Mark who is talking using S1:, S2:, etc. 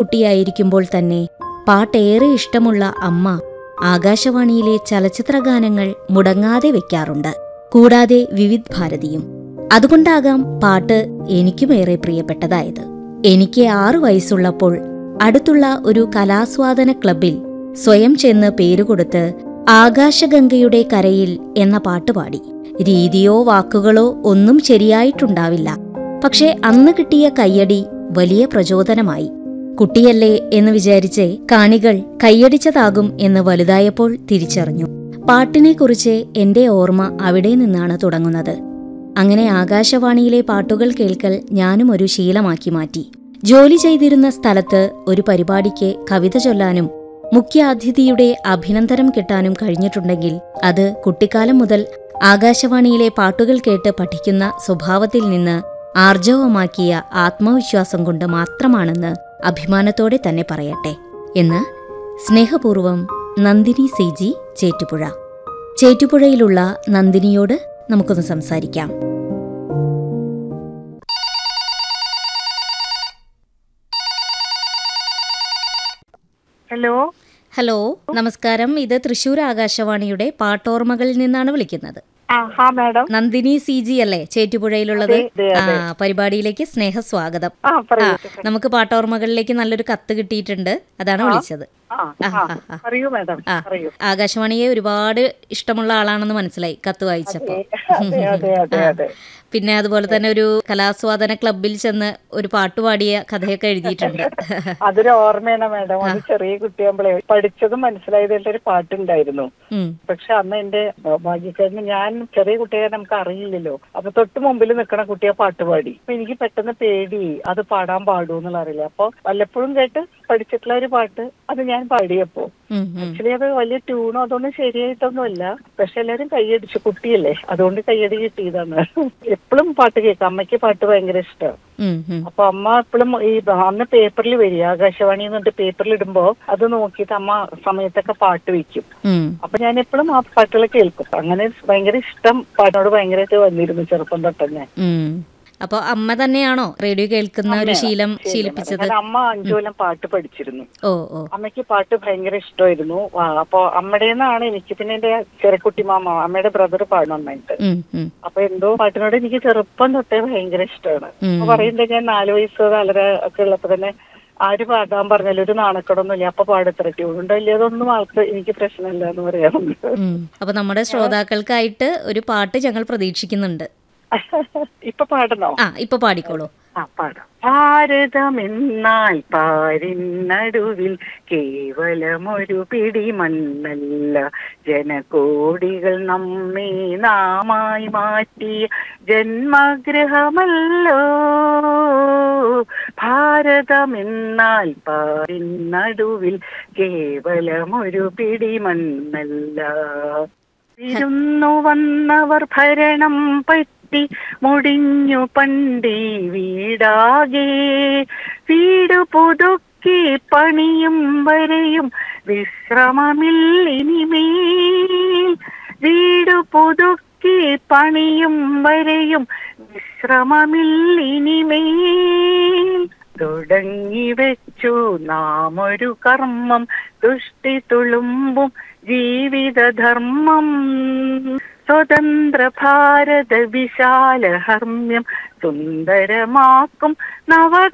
S1: കുട്ടിയായിരിക്കുമ്പോൾ തന്നെ പാട്ടേറെ ഇഷ്ടമുള്ള അമ്മ ആകാശവാണിയിലെ ചലച്ചിത്രഗാനങ്ങൾ മുടങ്ങാതെ വെക്കാറുണ്ട് കൂടാതെ വിവിധ് ഭാരതിയും അതുകൊണ്ടാകാം പാട്ട് എനിക്കുമേറെ പ്രിയപ്പെട്ടതായത് എനിക്ക് ആറു വയസ്സുള്ളപ്പോൾ അടുത്തുള്ള ഒരു കലാസ്വാദന ക്ലബിൽ സ്വയം ചെന്ന് പേരുകൊടുത്ത് ആകാശഗംഗയുടെ കരയിൽ എന്ന പാട്ട് പാടി രീതിയോ വാക്കുകളോ ഒന്നും ശരിയായിട്ടുണ്ടാവില്ല പക്ഷെ അന്ന് കിട്ടിയ കയ്യടി വലിയ പ്രചോദനമായി കുട്ടിയല്ലേ എന്ന് വിചാരിച്ച് കാണികൾ കൈയടിച്ചതാകും എന്ന് വലുതായപ്പോൾ തിരിച്ചറിഞ്ഞു പാട്ടിനെക്കുറിച്ച് എന്റെ ഓർമ്മ അവിടെ നിന്നാണ് തുടങ്ങുന്നത് അങ്ങനെ ആകാശവാണിയിലെ പാട്ടുകൾ കേൾക്കൽ ഞാനും ഒരു ശീലമാക്കി മാറ്റി ജോലി ചെയ്തിരുന്ന സ്ഥലത്ത് ഒരു പരിപാടിക്ക് കവിത ചൊല്ലാനും മുഖ്യാതിഥിയുടെ അഭിനന്ദനം കിട്ടാനും കഴിഞ്ഞിട്ടുണ്ടെങ്കിൽ അത് കുട്ടിക്കാലം മുതൽ ആകാശവാണിയിലെ പാട്ടുകൾ കേട്ട് പഠിക്കുന്ന സ്വഭാവത്തിൽ നിന്ന് ആർജവമാക്കിയ ആത്മവിശ്വാസം കൊണ്ട് മാത്രമാണെന്ന് അഭിമാനത്തോടെ തന്നെ പറയട്ടെ എന്ന് സ്നേഹപൂർവം നന്ദിനി സി ജി ചേറ്റുപുഴ ചേറ്റുപുഴയിലുള്ള നന്ദിനിയോട് നമുക്കൊന്ന് സംസാരിക്കാം
S2: ഹലോ
S1: ഹലോ നമസ്കാരം ഇത് തൃശൂർ ആകാശവാണിയുടെ പാട്ടോർമകളിൽ നിന്നാണ് വിളിക്കുന്നത്
S2: ആ ഹാ മാഡം
S1: നന്ദിനി സി ജി അല്ലേ ചേറ്റുപുഴയിലുള്ളത്
S2: അതെ, അതെ,
S1: ആ പരിപാടിയിലേക്ക് സ്നേഹസ്വാഗതം
S2: ആ
S1: ആ
S2: പറയൂ
S1: നമുക്ക് പാട്ടോർമകളിലേക്ക് നല്ലൊരു കത്ത് കിട്ടിയിട്ടുണ്ട് അതാണ് വിളിച്ചത്
S2: ആ ആ പറയൂ മാഡം
S1: ആ.
S2: പറയൂ
S1: ആകാശവാണിയെ ഒരുപാട് ഇഷ്ടമുള്ള ആളാണെന്ന് മനസ്സിലായി കത്ത് വായിച്ചപ്പോ
S2: അതെ അതെ അതെ അതെ
S1: പിന്നെ അതുപോലെ തന്നെ ഒരു കലാസ്വാദന ക്ലബിൽ ചെന്ന് ഒരു പാട്ടുപാടിയ കഥയൊക്കെ എഴുതിയിട്ടുണ്ട്
S2: അതൊരു ഓർമ്മയാണ് മാഡം അത് ചെറിയ കുട്ടിയാകുമ്പോഴേ പഠിച്ചതും മനസ്സിലായതായിട്ട് ഒരു പാട്ടുണ്ടായിരുന്നു
S1: ഉം,
S2: പക്ഷെ അന്ന് എന്റെ ഭാഗ്യക്കാരന് ഞാൻ ചെറിയ കുട്ടിയെ നമുക്ക് അറിയില്ലല്ലോ അപ്പൊ തൊട്ട് മുമ്പിൽ നിൽക്കണ കുട്ടിയെ പാട്ട് പാടി അപ്പൊ എനിക്ക് പെട്ടെന്ന് പേടി അത് പാടാൻ പാടൂ എന്നുള്ള അറിയില്ല അപ്പൊ വല്ലപ്പോഴും കേട്ട് പഠിച്ചിട്ടുള്ള ഒരു പാട്ട് അത് ഞാൻ പാടിയപ്പോ
S1: ഉം, ഉം,
S2: ആക്ച്വലി അത് വലിയ ട്യൂണോ അതൊന്നും ശരിയായിട്ടൊന്നുമല്ല പക്ഷെ എല്ലാരും കൈയടിച്ചു കുട്ടിയല്ലേ അതുകൊണ്ട് കൈയടി കിട്ടിയതാണ് എപ്പോഴും പാട്ട് കേൾക്കാം അമ്മയ്ക്ക് പാട്ട് ഭയങ്കര ഇഷ്ടമാണ്
S1: ഉം, ഉം.
S2: അപ്പൊ അമ്മ എപ്പോഴും ഈ അന്ന് പേപ്പറിൽ വരിക ആകാശവാണി എന്നിട്ട് പേപ്പറിൽ ഇടുമ്പോ അത് നോക്കിയിട്ട് അമ്മ സമയത്തൊക്കെ പാട്ട് വെക്കും
S1: ഉം,
S2: അപ്പൊ ഞാൻ എപ്പോഴും ആ പാട്ടുകൾ കേൾക്കും അങ്ങനെ ഭയങ്കര ഇഷ്ടം പാട്ടിനോട് ഭയങ്കരമായിട്ട് വന്നിരുന്നു ചെറുപ്പം തൊട്ടന്നെ
S1: ഉം. അപ്പൊ അമ്മ തന്നെയാണോ റേഡിയോ കേൾക്കുന്ന ഒരു ശീലം ശീലിപ്പിച്ചത്
S2: ഞാൻ അമ്മ അഞ്ചു കൊല്ലം പാട്ട് പഠിച്ചിരുന്നു
S1: ഓ ഓ
S2: അമ്മയ്ക്ക് പാട്ട് ഭയങ്കര ഇഷ്ടമായിരുന്നു ആ, അപ്പൊ അമ്മയുടെ നിന്നാണ് എനിക്ക് പിന്നെ എന്റെ ചെറുക്കുട്ടി മാമ അമ്മയുടെ ബ്രദർ പാടും നന്നായിട്ട്
S1: ഉം, ഉം,
S2: അപ്പൊ എന്തോ പാട്ടിനോട് എനിക്ക് ചെറുപ്പം തൊട്ടേ ഭയങ്കര ഇഷ്ടമാണ്
S1: ഉം.
S2: അപ്പൊ പറയുന്നത് ഞാൻ നാല് വയസ്സ് നാലര ഒക്കെ ഉള്ളപ്പോ തന്നെ ആര് പാടാൻ പറഞ്ഞാലും ഒരു നാണക്കടൊന്നുമില്ല അപ്പൊ പാടത്ര ട്യൂണുണ്ടോ ഇല്ല അതൊന്നും ആൾക്ക് എനിക്ക് പ്രശ്നമില്ല എന്ന് പറയാറുണ്ട്
S1: ഉം. അപ്പൊ നമ്മുടെ ശ്രോതാക്കൾക്കായിട്ട് ഒരു പാട്ട് ഞങ്ങൾ പ്രതീക്ഷിക്കുന്നുണ്ട്
S2: ഇപ്പൊ പാടണോ
S1: ആ ഇപ്പൊ പാടിക്കോളൂ
S2: ആ പാടാം ഭാരതമെന്നാൽ പാരിൻ നടുവിൽ കേവലമൊരു പിടി മണ്ണല്ല ജനകോടികൾ നമ്മെ നാമായി മാറ്റിയ ജന്മഗ്രഹമല്ലോ ഭാരതമെന്നാൽ പാരിൻ നടുവിൽ കേവലമൊരു പിടി മണ്ണല്ല ഇരുന്നു വന്നവർ ഭരണം പറ്റി മുടിഞ്ഞു പണ്ടേ വീടാകെ വീട് പുതുക്കി പണിയും വരെയും വിശ്രമമില്ലിനിമേൽ വീട് പുതുക്കി പണിയും വരെയും വിശ്രമമില്ലിനിമേൽ തുടങ്ങി വെച്ചു നാം ഒരു കർമ്മം ദുഷ്ടി തുളുമ്പും ജീവിതധർമ്മം സ്വതന്ത്ര ഭാരത വിശാല ഹർമ്മ്യം സുന്ദരമാക്കും നവ